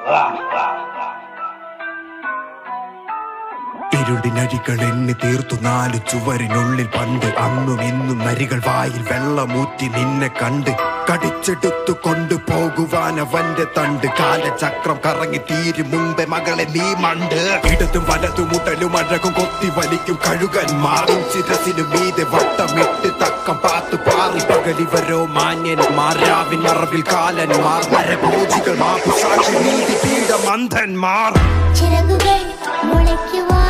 ഇരുടിനരികൾ എണ്ണി തീർത്തു നാല് ചുവരിനുള്ളിൽ പണ്ട് അന്നും ഇന്നും നരികൾ വായിൽ വെള്ളമൂറ്റി നിന്നെ കണ്ട് കടിച്ചെടുത്തു കൊണ്ടുപോകുവാൻ അവന്റെ തണ്ട് കാലചക്രം കറങ്ങി തീരും മുമ്പേ മകളെ നീ മണ്ട് ഇടതും വലതും മുട്ടലും അഴകും കൊത്തി വലിക്കും കഴുകൻ മാറും ചിരസിനു മീതെ വട്ടമിട്ട് തക്കം പാത്തു പാറി പകലിവരോ മാന്യന്മാർ രാവിൻ മറവിൽ കാലന്മാർ നരഭോജികൾ മാപ്പുസാക്ഷി നീതി പീഡ മന്ധന്മാർ ചിറകുകൾ മുളയ്ക്കുവാൻ